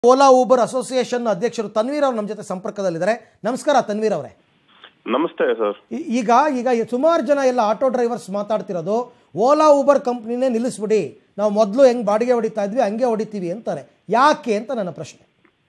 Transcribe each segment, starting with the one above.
Ola Uber association ಅಧ್ಯಕ್ಷರು ತನ್ವೀರ್ ಅವರು ನಮ್ಮ ಜೊತೆ ಸಂಪರ್ಕದಲ್ಲಿದ್ದಾರೆ ನಮಸ್ಕಾರ ತನ್ವೀರ್ ಅವರೇ ನಮಸ್ತೆ ಸರ್ ಈ- ಈಗ ಈಗ ಸುಮಾರು ಜನ ಎಲ್ಲ ಆಟೋ ಡ್ರೈವರ್ಸ್ ಮಾತಾಡ್ತಿರೋದು ಓಲಾ ಊಬರ್ ಕಂಪ್ನಿನೇ ನಿಲ್ಲಿಸ್ಬಿಡಿ ನಾವು ಮೊದಲು ಹೆಂಗ್ ಬಾಡಿಗೆ ಹೊಡಿತಾ ಇದ್ವಿ ಹಂಗೆ ಹೊಡಿತೀವಿ ಅಂತಾರೆ ಯಾಕೆ ಅಂತ ನನ್ನ ಪ್ರಶ್ನೆ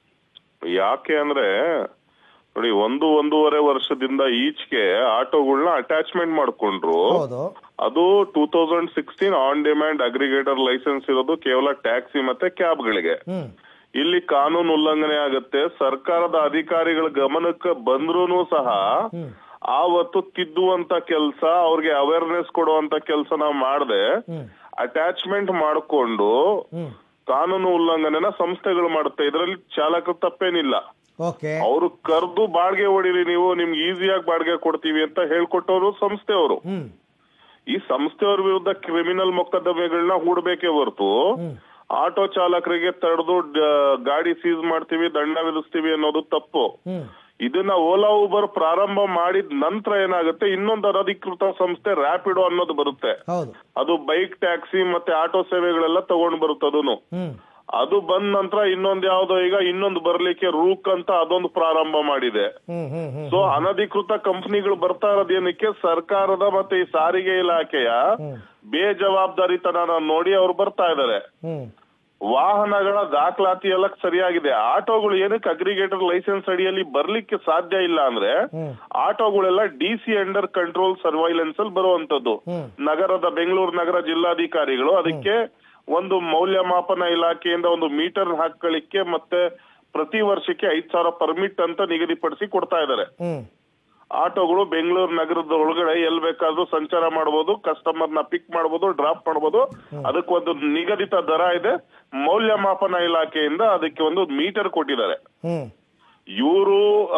ಯಾಕೆ ಅಂದ್ರೆ ನೋಡಿ ಒಂದು ಒಂದೂವರೆ ವರ್ಷದಿಂದ ಈಚೆಗೆ ಆಟೋಗಳನ್ನ ಅಟ್ಯಾಚ್ಮೆಂಟ್ ಮಾಡ್ಕೊಂಡ್ರು ಹೌದು ಅದು two thousand sixteen on demand aggregator license ಇರೋದು ಕೇವಲ ಟ್ಯಾಕ್ಸಿ ಮತ್ತೆ ಕ್ಯಾಬ್ಗಳಿಗೆ ಹ್ಮ್ ಇಲ್ಲಿ ಕಾನೂನು ಉಲ್ಲಂಘನೆ ಆಗುತ್ತೆ ಸರ್ಕಾರದ ಅಧಿಕಾರಿಗಳ ಗಮನಕ್ಕೆ ಬಂದ್ರೂ ಸಹ ಆವತ್ತು ತಿದ್ದುವಂತ ಕೆಲಸ ಅವ್ರಿಗೆ ಅವೇರ್ನೆಸ್ ಕೊಡುವಂತ ಕೆಲಸ ನಾವು ಮಾಡದೆ ಹ್ಮ್ ಅಟ್ಯಾಚ್ಮೆಂಟ್ ಮಾಡ್ಕೊಂಡು ಹ್ಮ್ ಕಾನೂನು ಉಲ್ಲಂಘನೆನ ಸಂಸ್ಥೆಗಳು ಮಾಡುತ್ತೆ ಇದರಲ್ಲಿ ಚಾಲಕ ತಪ್ಪೇನಿಲ್ಲ ಓಕೆ ಅವರು ಕರ್ದು ಬಾಡಿಗೆ ಹೊಡಿರಿ ನೀವು ನಿಮ್ಗೆ ಈಸಿಯಾಗಿ ಬಾಡಿಗೆ ಕೊಡ್ತೀವಿ ಅಂತ ಹೇಳ್ಕೊಟ್ಟವರು ಸಂಸ್ಥೆಯವರು ಹ್ಮ್ ಈ ಸಂಸ್ಥೆಯವ್ರ ವಿರುದ್ಧ ಕ್ರಿಮಿನಲ್ ಮೊಕದ್ದಮೆಗಳನ್ನ ಹೂಡ್ಬೇಕೇ ಹೊರತು ಆಟೋ ಚಾಲಕರಿಗೆ ತಡೆದು ಗಾಡಿ ಸೀಸ್ ಮಾಡ್ತೀವಿ ದಂಡ ವಿಧಿಸ್ತೀವಿ ಅನ್ನೋದು ತಪ್ಪು ಹ್ಮ್ ಇದನ್ನ ಓಲಾ ಊಬರ್ ಪ್ರಾರಂಭ ಮಾಡಿದ ನಂತರ ಏನಾಗುತ್ತೆ ಇನ್ನೊಂದು ಅನಧಿಕೃತ ಸಂಸ್ಥೆ ರ್ಯಾಪಿಡೋ ಅನ್ನೋದು ಬರುತ್ತೆ ಹೌದು ಅದು ಬೈಕ್ ಟ್ಯಾಕ್ಸಿ ಮತ್ತೆ ಆಟೋ ಸೇವೆಗಳೆಲ್ಲ ತಗೊಂಡ್ ಬರುತ್ತೆ ಅದನ್ನು ಹ್ಮ್ ಅದು ಬಂದ ನಂತರ ಇನ್ನೊಂದ್ ಯಾವ್ದೋ ಈಗ ಇನ್ನೊಂದು ಬರ್ಲಿಕ್ಕೆ ರೂಕ್ ಅಂತ ಅದೊಂದು ಪ್ರಾರಂಭ ಮಾಡಿದೆ ಹ್ಮ್ ಹ್ಮ್ ಹ್ಮ್ ಸೊ ಅನಧಿಕೃತ ಕಂಪನಿಗಳು ಬರ್ತಾ ಇರೋದೇನಕ್ಕೆ ಸರ್ಕಾರದ ಮತ್ತೆ ಈ ಸಾರಿಗೆ ಇಲಾಖೆಯ ಬೇಜವಾಬ್ದಾರಿತನ ನೋಡಿ ಅವ್ರು ಬರ್ತಾ ಇದಾರೆ ಹ್ಮ್ ವಾಹನಗಳ ದಾಖಲಾತಿ ಎಲ್ಲ ಸರಿಯಾಗಿದೆ ಆಟೋಗಳು ಏನಕ್ಕೆ ಅಗ್ರಿಗೇಟರ್ ಲೈಸೆನ್ಸ್ ಅಡಿಯಲ್ಲಿ ಬರ್ಲಿಕ್ಕೆ ಸಾಧ್ಯ ಇಲ್ಲ ಅಂದ್ರೆ ಹ್ಮ್ ಆಟೋಗಳೆಲ್ಲ D C under control surveillance ಅಲ್ಲಿ ಬರುವಂತದ್ದು ಹ್ಮ್. ನಗರದ ಬೆಂಗಳೂರು ನಗರ ಜಿಲ್ಲಾಧಿಕಾರಿಗಳು ಅದಕ್ಕೆ ಒಂದು ಮೌಲ್ಯಮಾಪನ ಇಲಾಖೆಯಿಂದ ಒಂದು ಮೀಟರ್ ಹಾಕೊಳ್ಳಿಕ್ಕೆ ಮತ್ತೆ ಪ್ರತಿ ವರ್ಷಕ್ಕೆ ಐದ್ ಸಾವಿರ ಪರ್ಮಿಟ್ ಅಂತ ನಿಗದಿಪಡಿಸಿ ಕೊಡ್ತಾ ಇದ್ದಾರೆ ಹ್ಮ್ ಆಟೋಗಳು ಬೆಂಗಳೂರು ನಗರದ ಒಳಗಡೆ ಎಲ್ ಬೇಕಾದ್ರೂ ಸಂಚಾರ ಮಾಡಬಹುದು ಕಸ್ಟಮರ್ ನ ಪಿಕ್ ಮಾಡಬಹುದು ಡ್ರಾಪ್ ಮಾಡಬಹುದು ಅದಕ್ಕೊಂದು ನಿಗದಿತ ದರ ಇದೆ ಮೌಲ್ಯಮಾಪನ ಇಲಾಖೆಯಿಂದ ಅದಕ್ಕೆ ಒಂದು ಮೀಟರ್ ಕೊಟ್ಟಿದ್ದಾರೆ ಹ್ಮ್ ಇವರು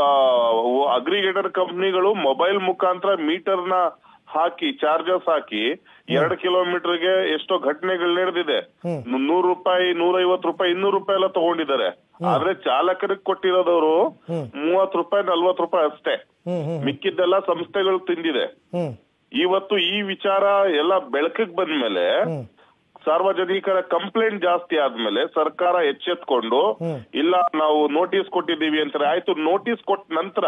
ಅಗ್ರಿಗೇಟರ್ ಕಂಪ್ನಿಗಳು ಮೊಬೈಲ್ ಮುಖಾಂತರ ಮೀಟರ್ ನ ಹಾಕಿ ಚಾರ್ಜಸ್ ಹಾಕಿ ಎರಡು ಕಿಲೋಮೀಟರ್ಗೆ ಎಷ್ಟೋ ಘಟನೆಗಳು ನಡೆದಿದೆ ನೂರು ರೂಪಾಯಿ ನೂರೈವತ್ತು ರೂಪಾಯಿ ಇನ್ನೂರು ರೂಪಾಯಿ ಎಲ್ಲ ತಗೊಂಡಿದ್ದಾರೆ ಆದ್ರೆ ಚಾಲಕರಿಗೆ ಕೊಟ್ಟಿರೋದವರು ಮೂವತ್ ರೂಪಾಯಿ ನಲ್ವತ್ ರೂಪಾಯಿ ಅಷ್ಟೇ ಹ್ಮ್ ಹ್ಮ್ ಮಿಕ್ಕಿದ್ದೆಲ್ಲ ಸಂಸ್ಥೆಗಳು ತಿಂದಿದೆ ಹ್ಮ್ ಇವತ್ತು ಈ ವಿಚಾರ ಎಲ್ಲ ಬೆಳಕಿಗೆ ಬಂದ್ಮೇಲೆ ಹ್ಮ್ ಸಾರ್ವಜನಿಕರ ಕಂಪ್ಲೇಂಟ್ ಜಾಸ್ತಿ ಆದ್ಮೇಲೆ ಸರ್ಕಾರ ಎಚ್ಚೆತ್ಕೊಂಡು ಇಲ್ಲ ನಾವು ನೋಟಿಸ್ ಕೊಟ್ಟಿದ್ದೀವಿ ಅಂತಾರೆ ಆಯ್ತು ನೋಟಿಸ್ ಕೊಟ್ಟ ನಂತರ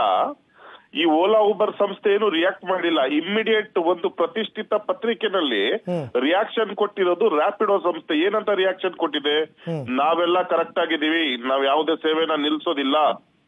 ಈ ಓಲಾ ಉಬರ್ ಸಂಸ್ಥೆ ಏನು ರಿಯಾಕ್ಟ್ ಮಾಡಿಲ್ಲ ಇಮ್ಮಿಡಿಯೇಟ್ ಒಂದು ಪ್ರತಿಷ್ಠಿತ ಪತ್ರಿಕೆನಲ್ಲಿ ರಿಯಾಕ್ಷನ್ ಕೊಟ್ಟಿರೋದು ರ್ಯಾಪಿಡೋ ಸಂಸ್ಥೆ ಏನಂತ ರಿಯಾಕ್ಷನ್ ಕೊಟ್ಟಿದೆ ನಾವೆಲ್ಲ ಕರೆಕ್ಟ್ ಆಗಿದ್ದೀವಿ ನಾವ್ ಯಾವುದೇ ಸೇವೆನ ನಿಲ್ಸೋದಿಲ್ಲ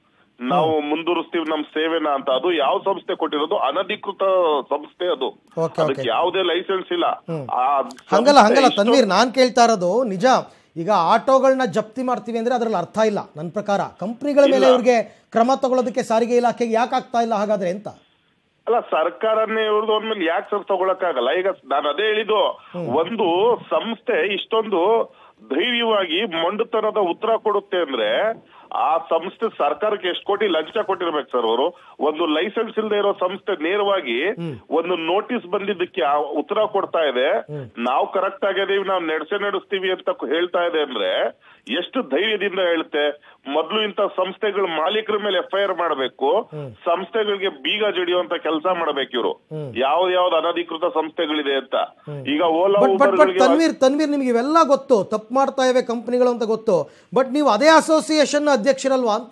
ನಾವು ಮುಂದುವರಿಸ್ತೀವಿ ನಮ್ ಸೇವೆನ ಅಂತ ಅದು ಯಾವ ಸಂಸ್ಥೆ ಕೊಟ್ಟಿರೋದು ಅನಧಿಕೃತ ಸಂಸ್ಥೆ ಅದು ಓಕೆ ಅದಕ್ಕೆ ಯಾವುದೇ ಲೈಸೆನ್ಸ್ ಇಲ್ಲ ಆ ಹಂಗಲ್ಲ ಹಂಗಲ್ಲ ಸಂಸ್ಥೆ ತನ್ವೀರ್ ನಾನ್ ಕೇಳ್ತಾ ಇರೋದು ನಿಜ ಈಗ ಆಟೋಗಳನ್ನ ಜಪ್ತಿ ಮಾಡ್ತೀವಿ ಅಂದ್ರೆ ಅದ್ರಲ್ಲಿ ಅರ್ಥ ಇಲ್ಲ ನನ್ನ ಪ್ರಕಾರ ಕಂಪ್ನಿಗಳ ಮೇಲೆ ಇವ್ರಿಗೆ ಕ್ರಮ ತಗೊಳ್ಳೋದಕ್ಕೆ ಸಾರಿಗೆ ಇಲಾಖೆಗೆ ಯಾಕೆ ಆಗ್ತಾ ಇಲ್ಲ ಹಾಗಾದ್ರೆ ಅಂತ ಅಲ್ಲ ಸರ್ಕಾರನೇ ಇವ್ರದ್ದು ಅಂದ್ಮೇಲೆ ಯಾಕೆ ಸರ್ ತಗೊಳಕ್ಕಾಗಲ್ಲ ಈಗ ನಾನು ಅದೇ ಹೇಳಿದ್ದು ಒಂದು ಸಂಸ್ಥೆ ಇಷ್ಟೊಂದು ಧೈರ್ಯವಾಗಿ ಮೊಂಡುತನದ ಉತ್ತರ ಕೊಡುತ್ತೆ ಅಂದ್ರೆ ಆ ಸಂಸ್ಥೆ ಸರ್ಕಾರಕ್ಕೆ ಎಷ್ಟು ಕೋಟಿ ಲಂಚ ಕೊಟ್ಟಿರ್ಬೇಕು ಸರ್ ಅವರು ಒಂದು ಲೈಸೆನ್ಸ್ ಇಲ್ಲದೆ ಇರೋ ಸಂಸ್ಥೆ ನೇರವಾಗಿ ಒಂದು ನೋಟಿಸ್ ಬಂದಿದ್ದಕ್ಕೆ ಆ ಉತ್ತರ ಕೊಡ್ತಾ ಇದೆ ನಾವು ಕರೆಕ್ಟ್ ಆಗಿದೀವಿ ನಾವು ನಡೆಸೆ ನಡೆಸ್ತೀವಿ ಅಂತ ಹೇಳ್ತಾ ಇದೆ ಅಂದ್ರೆ ಎಷ್ಟು ಧೈರ್ಯದಿಂದ ಹೇಳುತ್ತೆ ಮೊದ್ಲು ಇಂತ ಸಂಸ್ಥೆಗಳ ಮಾಲೀಕರ ಮೇಲೆ ಎಫ್ ಐ ಆರ್ ಮಾಡಬೇಕು ಸಂಸ್ಥೆಗಳಿಗೆ ಬೀಗ ಜಡಿಯುವಂತ ಕೆಲಸ ಮಾಡ್ಬೇಕು ಇವರು ಯಾವ್ದು ಯಾವ್ದು ಅನಧಿಕೃತ ಸಂಸ್ಥೆಗಳಿದೆ ಅಂತ ಈಗ ಓಲಾ ಬಟ್ ಬಟ್ ಬಟ್ ಊಬರ್ಗಳಿಗೆ ತನ್ವೀರ್ ತನ್ವೀರ್ ನಿಮ್ಗೆ ಇವೆಲ್ಲ ಗೊತ್ತು ತಪ್ಪು ಮಾಡ್ತಾ ಇವೆ ಕಂಪ್ನಿಗಳು ಅಂತ ಗೊತ್ತು ಬಟ್ ನೀವು ಅದೇ ಅಸೋಸಿಯೇಷನ್ ಅಧ್ಯಕ್ಷರಲ್ವಾ ಅಂತ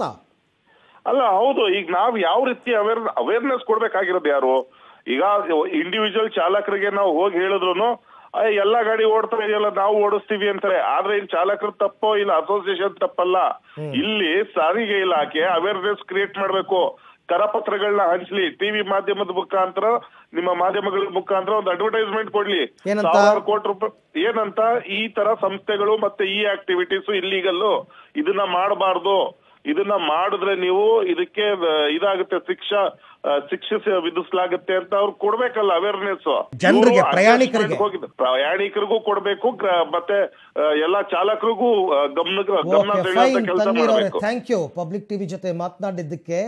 ಅಲ್ಲ ಹೌದು ಈಗ ನಾವ್ ಯಾವ ರೀತಿ ಅವೇರ್ ಅವೇರ್ನೆಸ್ ಕೊಡ್ಬೇಕಾಗಿರೋದು ಯಾರು ಈಗ ಇಂಡಿವಿಜುವಲ್ ಚಾಲಕರಿಗೆ ನಾವು ಹೋಗಿ ಹೇಳಿದ್ರು ಎಲ್ಲಾ ಗಾಡಿ ಓಡ್ತಾ ಇದೆಯಲ್ಲ ನಾವು ಓಡಿಸ್ತೀವಿ ಅಂತಾರೆ ಆದ್ರೆ ಇಲ್ಲಿ ಚಾಲಕರು ತಪ್ಪೋ ಇಲ್ಲ ಅಸೋಸಿಯೇಷನ್ ತಪ್ಪಲ್ಲ ಇಲ್ಲಿ ಸಾರಿಗೆ ಇಲಾಖೆ ಅವೇರ್ನೆಸ್ ಕ್ರಿಯೇಟ್ ಮಾಡ್ಬೇಕು ಕರಪತ್ರಗಳನ್ನ ಹಂಚ್ಲಿ ಟಿವಿ ಮಾಧ್ಯಮದ ಮುಖಾಂತರ ನಿಮ್ಮ ಮಾಧ್ಯಮಗಳ ಮುಖಾಂತರ ಒಂದು ಅಡ್ವರ್ಟೈಸ್ಮೆಂಟ್ ಕೊಡ್ಲಿ ಏನಂತ? ಸಾವಿರಾರು ಕೋಟಿ ರೂಪಾಯಿ ಏನಂತ ಈ ತರ ಸಂಸ್ಥೆಗಳು ಮತ್ತೆ ಈ ಆಕ್ಟಿವಿಟೀಸ್ ಇಲ್ಲಿಗಲ್ಲು ಇದನ್ನ ಮಾಡಬಾರ್ದು ಇದನ್ನ ಮಾಡಿದ್ರೆ ನೀವು ಇದಕ್ಕೆ ಆ, ಇದಾಗುತ್ತೆ ಶಿಕ್ಷಾ ಆ, ಶಿಕ್ಷೆ ವಿಧಿಸಲಾಗುತ್ತೆ ಅಂತ ಅವ್ರು ಕೊಡ್ಬೇಕಲ್ಲ ಅವೇರ್ನೆಸ್ ಜನ್ರಿಗೆ, ಪ್ರಯಾಣಿಕರಿಗೆ. ಪ್ರಯಾಣಿಕರಿಗೂ ಕೊಡ್ಬೇಕು ಕ- ಮತ್ತೆ ಆ, ಎಲ್ಲಾ ಚಾಲಕರಿಗೂ ಆ, ಗಮನ ಗಮನ ಓಕೆ ಸೆಳೆಯುವಂತ ಫೈನ್ ಕೆಲಸ ತನ್ವೀರ್ ಅವರೇ ಮಾಡಬೇಕು ಥ್ಯಾಂಕ್ ಯು ಪಬ್ಲಿಕ್ ಟಿವಿ ಜೊತೆ ಮಾತನಾಡಿದ್ದಕ್ಕೆ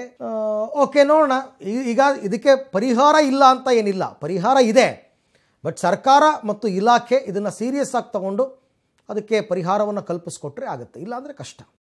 ಓಕೆ ನೋಡೋಣ ಈ- ಈಗ ಇದಕ್ಕೆ ಪರಿಹಾರ ಇಲ್ಲ ಅಂತ ಏನಿಲ್ಲ ಪರಿಹಾರ ಇದೆ ಬಟ್ ಸರ್ಕಾರ ಮತ್ತು ಇಲಾಖೆ ಇದನ್ನು ಸೀರಿಯಸ್ ಆಗಿ ತಗೊಂಡು ಅದಕ್ಕೆ ಪರಿಹಾರವನ್ನು ಕಲ್ಪಿಸ್ಕೊಟ್ರೆ ಆಗುತ್ತೆ ಇಲ್ಲಾಂದರೆ ಕಷ್ಟ